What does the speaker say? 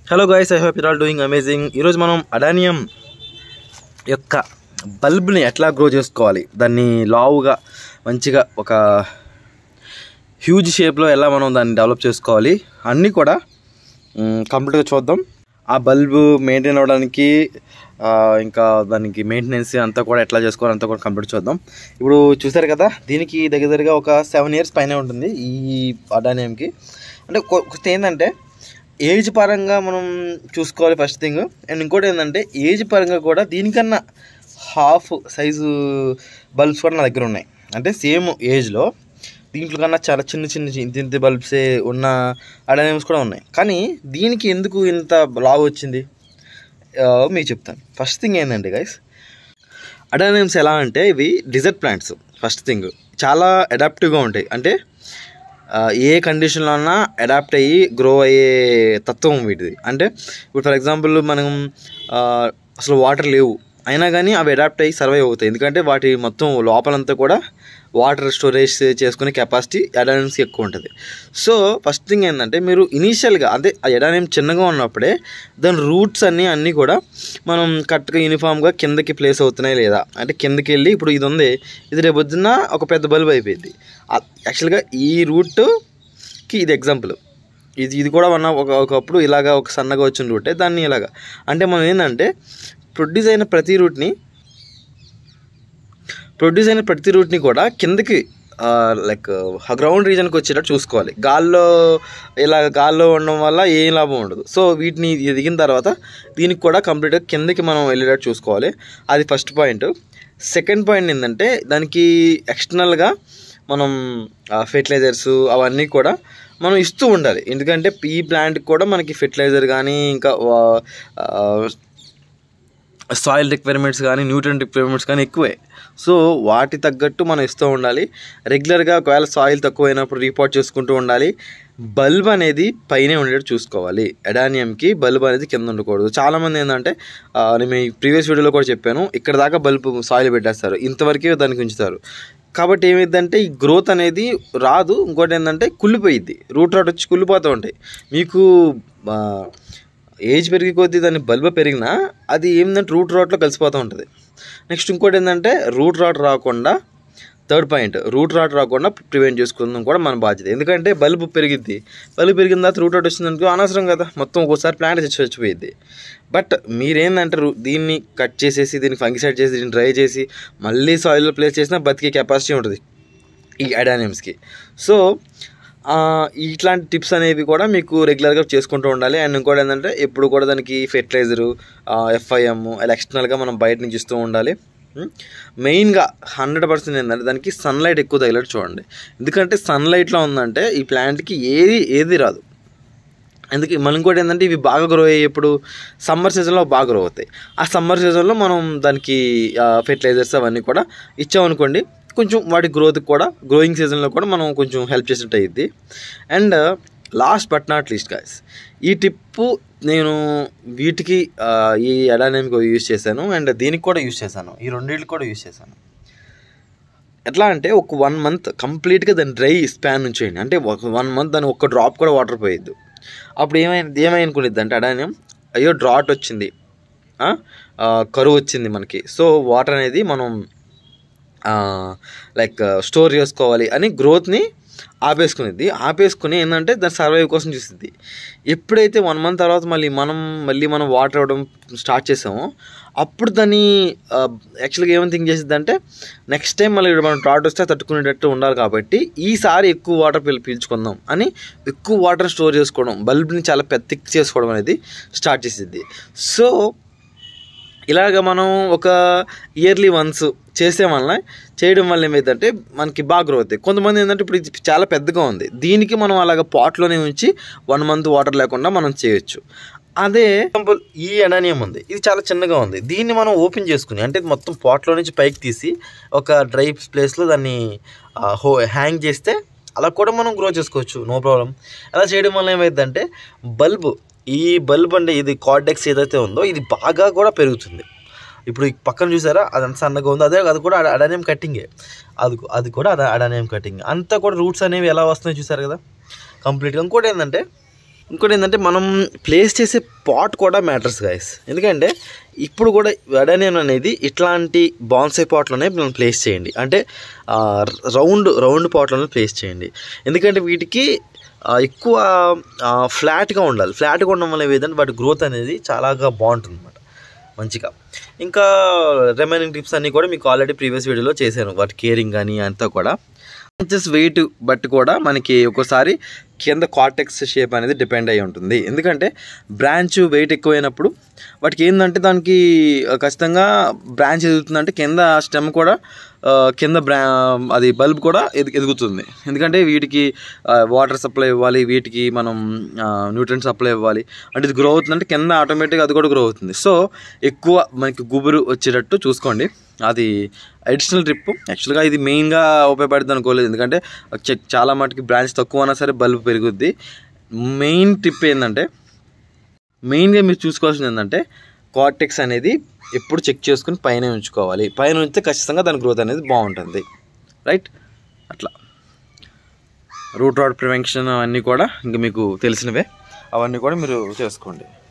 hello guys I hope all doing amazing ఈరోజు మనం అడానియం యొక్క బల్బ్ని ఎట్లా గ్రో చేసుకోవాలి దాన్ని లావుగా మంచిగా ఒక హ్యూజ్ షేప్లో ఎలా మనం దాన్ని డెవలప్ చేసుకోవాలి అన్నీ కూడా కంప్లీట్గా చూద్దాం ఆ బల్బు మెయింటైన్ అవ్వడానికి ఆ, ఇంకా దానికి మెయింటెనెన్స్ అంతా కూడా ఎట్లా చేసుకోవాలి అంతా కూడా కంప్లీట్ చూద్దాం ఇప్పుడు చూసారు కదా దీనికి దగ్గర దగ్గరగా ఒక సెవెన్ ఇయర్స్ పైనే ఉంటుంది ఈ అడానియంకి అంటే కొ- కొంచెం ఏంటంటే ఏజ్ పరంగా మనం చూసుకోవాలి ఫస్ట్ థింగ్ అండ్ ఇంకోటి ఏంటంటే ఏజ్ పరంగా కూడా దీనికన్నా హాఫ్ సైజు బల్బ్స్ కూడా నా దగ్గర ఉన్నాయి అంటే సేమ్ ఏజ్లో దీంట్లో కన్నా చాలా చిన్న చిన్న ఇంత ఇంత బల్బ్సే ఉన్న అడానియమ్స్ కూడా ఉన్నాయి కానీ దీనికి ఎందుకు ఇంత లావ్ వచ్చింది ఆ, మీకు చెప్తాను ఫస్ట్ థింగ్ ఏంటంటే గైస్ అడానియమ్స్ ఎలా అంటే ఇవి డిజర్ట్ ప్లాంట్స్ ఫస్ట్ థింగ్ చాలా అడాప్టివ్గా ఉంటాయి అంటే ఆ, ఏ కండిషన్లో అన్నా అడాప్ట్ అయ్యి గ్రో అయ్యే తత్వం వీటిది అంటే ఇప్పుడు ఫర్ ఎగ్జాంపుల్ మనం ఆ, అసలు వాటర్ లేవు అయినా కానీ అవి అడాప్ట్ అయ్యి సర్వైవ్ అవుతాయి ఎందుకంటే వాటి మొత్తం లోపలంతా కూడా వాటర్ స్టోరేజ్ చేసుకునే కెపాసిటీ ఎడానిమ్స్కి ఎక్కువ ఉంటుంది సో ఫస్ట్ థింగ్ ఏంటంటే మీరు ఇనీషియల్గా అదే ఆ ఎడానియం చిన్నగా ఉన్నప్పుడే దాని రూట్స్ అన్నీ అన్నీ కూడా మనం కరెక్ట్గా యూనిఫామ్గా కిందకి ప్లేస్ అవుతున్నాయి లేదా అంటే కిందకి వెళ్ళి ఇప్పుడు ఇది ఉంది ఇది రేపు పొద్దున్న ఒక పెద్ద బల్బ్ అయిపోయింది యాక్చువల్గా ఈ రూట్కి ఇది ఎగ్జాంపుల్ ఇది ఇది కూడా ఉన్న ఒక ఒకప్పుడు ఇలాగా ఒక సన్నగా వచ్చిన రూటే దాన్ని ఇలాగా అంటే మనం ఏంటంటే ప్రొడ్యూస్ అయిన ప్రతి రూట్ని ప్రొడ్యూస్ అయిన ప్రతి రూట్ని కూడా కిందకి లైక్ గ్రౌండ్ రీజన్కి వచ్చేటట్టు చూసుకోవాలి గాల్లో ఇలా గాల్లో ఉండడం వల్ల ఏం లాభం ఉండదు సో వీటిని ఇది దిగిన తర్వాత దీనికి కూడా కంప్లీట్గా కిందకి మనం వెళ్ళేటట్టు చూసుకోవాలి అది ఫస్ట్ పాయింట్ సెకండ్ పాయింట్ ఏంటంటే దానికి ఎక్స్టర్నల్గా మనం ఫెర్టిలైజర్స్ అవన్నీ కూడా మనం ఇస్తూ ఉండాలి ఎందుకంటే ఈ ప్లాంట్కి కూడా మనకి ఫెర్టిలైజర్ కానీ ఇంకా సాయిల్ రిక్వైర్మెంట్స్ కానీ న్యూట్రియంట్ రిక్వైర్మెంట్స్ కానీ ఎక్కువే సో వాటి తగ్గట్టు మనం ఇస్తూ ఉండాలి రెగ్యులర్గా ఒకవేళ సాయిల్ తక్కువైనప్పుడు రిపోర్ట్ చేసుకుంటూ ఉండాలి బల్బ్ అనేది పైనే ఉండేటట్టు చూసుకోవాలి ఎడానియంకి బల్బ్ అనేది కింద ఉండకూడదు చాలామంది ఏంటంటే ఆ, నేను మీ ప్రీవియస్ వీడియోలో కూడా చెప్పాను ఇక్కడ దాకా బల్బ్ సాయిల్ పెట్టేస్తారు ఇంతవరకే దానికి ఉంచుతారు కాబట్టి ఏమైందంటే ఈ గ్రోత్ అనేది రాదు ఇంకోటి ఏంటంటే కుళ్ళిపోయిద్ది రూట్ రాట్ వచ్చి కుళ్ళిపోతూ ఉంటాయి మీకు ఆ, ఏజ్ పెరిగే కొద్దీ దాని బల్బ పెరిగినా అది ఏంటంటే రూట్ రాట్లో కలిసిపోతూ ఉంటుంది నెక్స్ట్ ఇంకోటి ఏంటంటే రూట్ రాట్ రాకుండా థర్డ్ పాయింట్ రూట్ రాట్ రాకుండా ప్రివెంట్ చేసుకుందాం కూడా మన బాధ్యత ఎందుకంటే బల్బు పెరిగిద్ది బల్బు పెరిగిన తర్వాత రూట్ రాట్ వచ్చిందనుకో అనవసరం కదా మొత్తం ఒక్కోసారి ప్లాంట్ చచ్చి చచ్చిపోయిద్ది బట్ మీరేందంటే రు- దీన్ని కట్ చేసేసి దీన్ని ఫంగిసైడ్ చేసి దీన్ని డ్రై చేసి మళ్ళీ సాయిల్లో ప్లేస్ చేసినా బతికే కెపాసిటీ ఉంటుంది ఈ అడానియమ్స్కి సో ఆ, ఇట్లాంటి టిప్స్ అనేవి కూడా మీకు రెగ్యులర్గా చేసుకుంటూ ఉండాలి అండ్ ఇంకోటి ఏంటంటే ఎప్పుడు కూడా దానికి ఫెర్టిలైజరు ఎఫ్ఐఎం అలా ఎక్స్టర్నల్గా మనం బయట నుంచి ఇస్తూ ఉండాలి మెయిన్గా హండ్రెడ్ పర్సెంట్ ఏంటంటే దానికి సన్లైట్ ఎక్కువ తగిలేట్టు చూడండి ఎందుకంటే సన్లైట్లో ఉందంటే ఈ ప్లాంట్కి ఏది ఏది రాదు అందుకే మనం ఇంకోటి ఏంటంటే ఇవి బాగా గ్రో అయ్యేప్పుడు సమ్మర్ సీజన్లో బాగా గ్రో అవుతాయి ఆ సమ్మర్ సీజన్లో మనం దానికి ఫెర్టిలైజర్స్ అవన్నీ కూడా ఇచ్చామనుకోండి కొంచెం వాటి గ్రోత్కి కూడా గ్రోయింగ్ సీజన్లో కూడా మనం కొంచెం హెల్ప్ చేసినట్టు అయ్యిద్ది and last but not least guys ఈ టిప్పు నేను వీటికి ఆ, ఈ ఎడానియంకి యూజ్ చేశాను అండ్ దీనికి కూడా యూజ్ చేశాను ఈ రెండింటికి కూడా యూజ్ చేశాను ఎట్లా అంటే ఒక వన్ మంత్ కంప్లీట్గా దాన్ని డ్రై స్పాన్ ఉంచేయండి అంటే ఒక వన్ మంత్ దాని ఒక్క డ్రాప్ కూడా వాటర్ పోయొద్దు అప్పుడు ఏమైంది ఏమైనుకునిద్ది అంటే అడానియం అయ్యో డ్రాట్ వచ్చింది ఆ, ఆ, కరువు వచ్చింది మనకి సో వాటర్ అనేది మనం లైక్ స్టోర్ చేసుకోవాలి అని గ్రోత్ని ఆపేసుకునేది ఆపేసుకుని ఏంటంటే దాని సర్వైవ్ కోసం చూసింది ఎప్పుడైతే వన్ మంత్ తర్వాత మళ్ళీ మనం మళ్ళీ మనం వాటర్ ఇవ్వడం స్టార్ట్ చేసామో అప్పుడు దాన్ని యాక్చువల్గా ఏమని థింక్ చేసింది అంటే నెక్స్ట్ టైం మళ్ళీ మనం డ్రాట్ వస్తే తట్టుకునేటట్టు ఉండాలి కాబట్టి ఈసారి ఎక్కువ వాటర్ పీల్ పీల్చుకుందాం అని ఎక్కువ వాటర్ స్టోర్ చేసుకోవడం బల్బ్ని చాలా పెద్ద థిక్ చేసుకోవడం అనేది స్టార్ట్ చేసిద్ది సో ఇలాగ మనం ఒక ఇయర్లీ వన్స్ చేసే వల్ల చేయడం వల్ల ఏమైందంటే మనకి బాగా గ్రో అవుతాయి కొంతమంది ఏంటంటే ఇప్పుడు ఇది చాలా పెద్దగా ఉంది దీనికి మనం అలాగ పాట్లోనే ఉంచి వన్ మంత్ వాటర్ లేకుండా మనం చేయొచ్చు అదే ఎగ్జాంపుల్ ఈ ఎడానియం ఉంది ఇది చాలా చిన్నగా ఉంది దీన్ని మనం ఓపెన్ చేసుకుని అంటే మొత్తం పాట్లో నుంచి పైకి తీసి ఒక డ్రై ప్లేస్లో దాన్ని ఆ, హో హ్యాంగ్ చేస్తే అలా కూడా మనం గ్రో చేసుకోవచ్చు నో ప్రాబ్లం అలా చేయడం వల్ల ఏమైందంటే బల్బు ఈ బల్బ్ అంటే ఇది కార్డెక్స్ ఏదైతే ఉందో ఇది బాగా కూడా పెరుగుతుంది ఇప్పుడు ఈ పక్కన చూసారా అది అంత సన్నగా ఉందో అదే అది కూడా అడ- అడానియం కట్టింగే అది అది కూడా అడ అడానియం కట్టింగ్ అంతా కూడా రూట్స్ అనేవి ఎలా వస్తున్నాయి చూసారు కదా కంప్లీట్గా ఇంకోటి ఏంటంటే ఇంకోటి ఏంటంటే మనం ప్లేస్ చేసే పాట్ కూడా మ్యాటర్స్ గైస్ ఎందుకంటే ఇప్పుడు కూడా వెడనియన్ అనేది ఇట్లాంటి బాన్సై పాట్లోనే మనం ప్లేస్ చేయండి అంటే ఆ, రౌండ్ రౌండ్ పాట్లోనే ప్లేస్ చేయండి ఎందుకంటే వీటికి ఆ, ఎక్కువ ఆ, ఫ్లాట్గా ఉండాలి ఫ్లాట్గా ఉండడం వల్ల ఏదంటే వాటి గ్రోత్ అనేది చాలాగా బాగుంటుంది అనమాట మంచిగా ఇంకా రిమైనింగ్ టిప్స్ అన్నీ కూడా మీకు ఆల్రెడీ ప్రీవియస్ వీడియోలో చేశాను వాటి కేరింగ్ కానీ అంతా కూడా బ్రాంచెస్ వెయిట్ బట్టి కూడా మనకి ఒక్కోసారి కింద కార్టెక్స్ షేప్ అనేది డిపెండ్ అయి ఉంటుంది ఎందుకంటే బ్రాంచ్ వెయిట్ ఎక్కువైనప్పుడు వాటికి ఏంటంటే దానికి ఆ, ఖచ్చితంగా బ్రాంచ్ ఎదుగుతుందంటే కింద స్టెమ్ కూడా ఆ, కింద బ్రా అది బల్బ్ కూడా ఎదు ఎదుగుతుంది ఎందుకంటే వీటికి వాటర్ సప్లై ఇవ్వాలి వీటికి మనం న్యూట్రియం సప్లై ఇవ్వాలి అంటే ఇది గ్రో అవుతుందంటే కింద ఆటోమేటిక్గా అది కూడా గ్రో అవుతుంది సో ఎక్కువ మనకి గుబురు వచ్చేటట్టు చూసుకోండి అది అడిషనల్ ట్రిప్ యాక్చువల్గా ఇది మెయిన్గా ఉపయోగపడుతుంది అనుకోలేదు ఎందుకంటే చె- చాలా మటుకి బ్రాంచ్ తక్కువ అయినా సరే బల్బ్ పెరుగుద్ది మెయిన్ టిప్ ఏంటంటే మెయిన్గా మీరు చూసుకోవాల్సింది ఏంటంటే కార్టెక్స్ అనేది ఎప్పుడు చెక్ చేసుకుని పైన ఉంచుకోవాలి పైన ఉంచితే ఖచ్చితంగా దాని గ్రోత్ అనేది బాగుంటుంది రైట్ అట్లా రూట్ రాడ్ ప్రివెన్షన్ అవన్నీ కూడా ఇంకా మీకు తెలిసినవే అవన్నీ కూడా మీరు చేసుకోండి